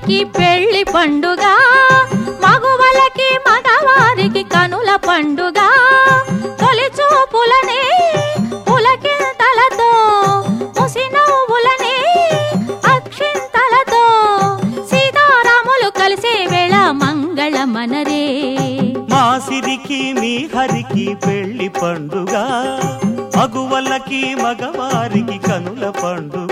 హరికి పెళ్లి పండుగ మగువలకి మగవారికి కనుల పండుగ తొలి చూపులనే పులకింతలతో ముసినవ్వులనే అక్షింతలతో సీతారాములు కలిసే వేళ మంగళ మనరే మా సిరికి మీ హరికి పెళ్లి పండుగ మగువలకి మగవారికి కనుల పండుగ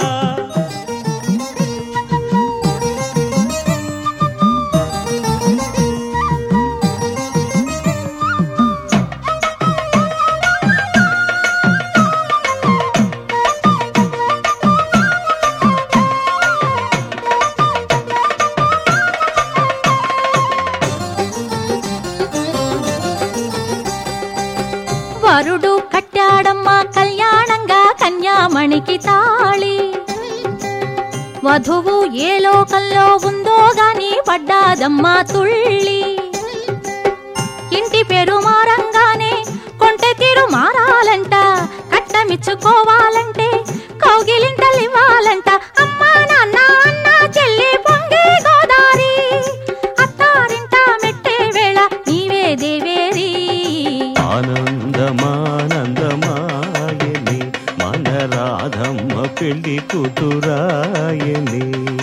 వరుడు కట్టాడమ్మా కళ్యాణంగా కన్యామణికి తాళి వధువు ఏ లోకంలో ఉందో గాని పడ్డాదమ్మా తుళ్ళి ఇంటి పేరు మారంగానే కొంటె తీరు మారాలంట కట్టమిచ్చుకోవాలంటే కౌగిలింతలివ్వాలంట అమ్మా నాన్న అన్న చెల్లి పొంగే గోదారి అత్తారింట మెట్టే వేళ నీవే దేవేరి ఆనందమానందమాయని మన రాధమ్మ పెళ్లి కూతురాయని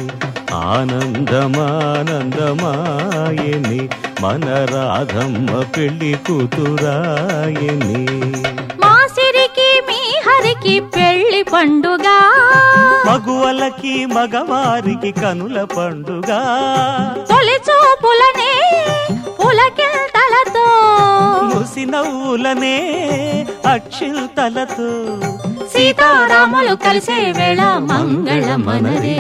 ఆనందమానందమాయని మన రాధమ్మ పెళ్లి కూతురాయని మా సిరికి మీ హరికి పెళ్లి పండుగ మగువలకి మగవారికి కనుల పండుగ తొలి చూపులనే పులకింతలతో ముసి నవ్వులనే అక్షిల్తలతో సీతారాములు కలిసే వేళ మంగళ మనరే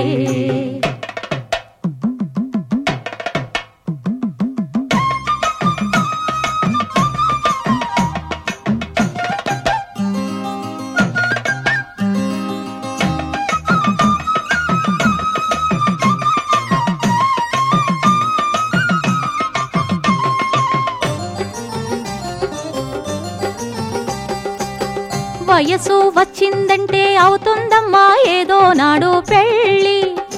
వయసు వచ్చిందంటే అవుతుందమ్మా ఏదో నాడు పెళ్ళి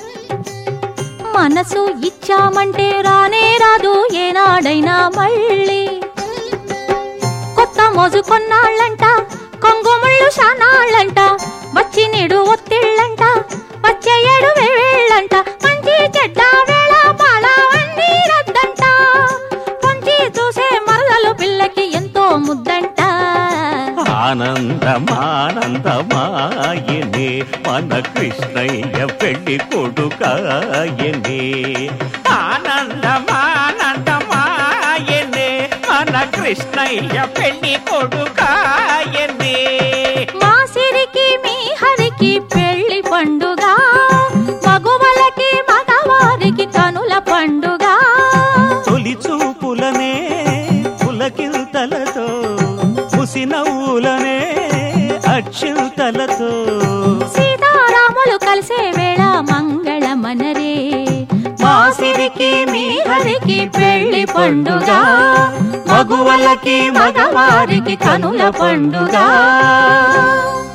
మనసు ఇచ్చామంటే రానే రాదు ఏనాడైనా మళ్ళీ కొత్త మోజు కొన్నాళ్ళంట కొంగుముళ్ళు శానాళ్ళంట వచ్చి నీడు ఒత్తిళ్ళంట వచ్చే ఏడు వేళ్ళంట మంచి చెడ్డ వేళ పాళ అన్నీ రద్దంట పొంచి చూసే మరదలు పిల్లకి ఎంతో ముద్దంట ఆనందమానందమాయనే మన కృష్ణయ్య పెళ్లి కొడుకాయనే ఆనందమానందమాయనే మన కృష్ణయ్య పెళ్లి కొడుకాయనే మా సిరికి మీ హరికి పెళ్లి పండుగ మగువలకి మగవారికి కనుల పండుగ తొలి చూపులనే పులకిల్తలతో ముసి నవ్వులనే అక్షిల్తలతో సీతారాములు కలిసే వేళ మంగళ మనరే మా సిరికి మీ హరికి పెళ్లి పండుగ మగువలకి మగవారికి కనుల పండుగ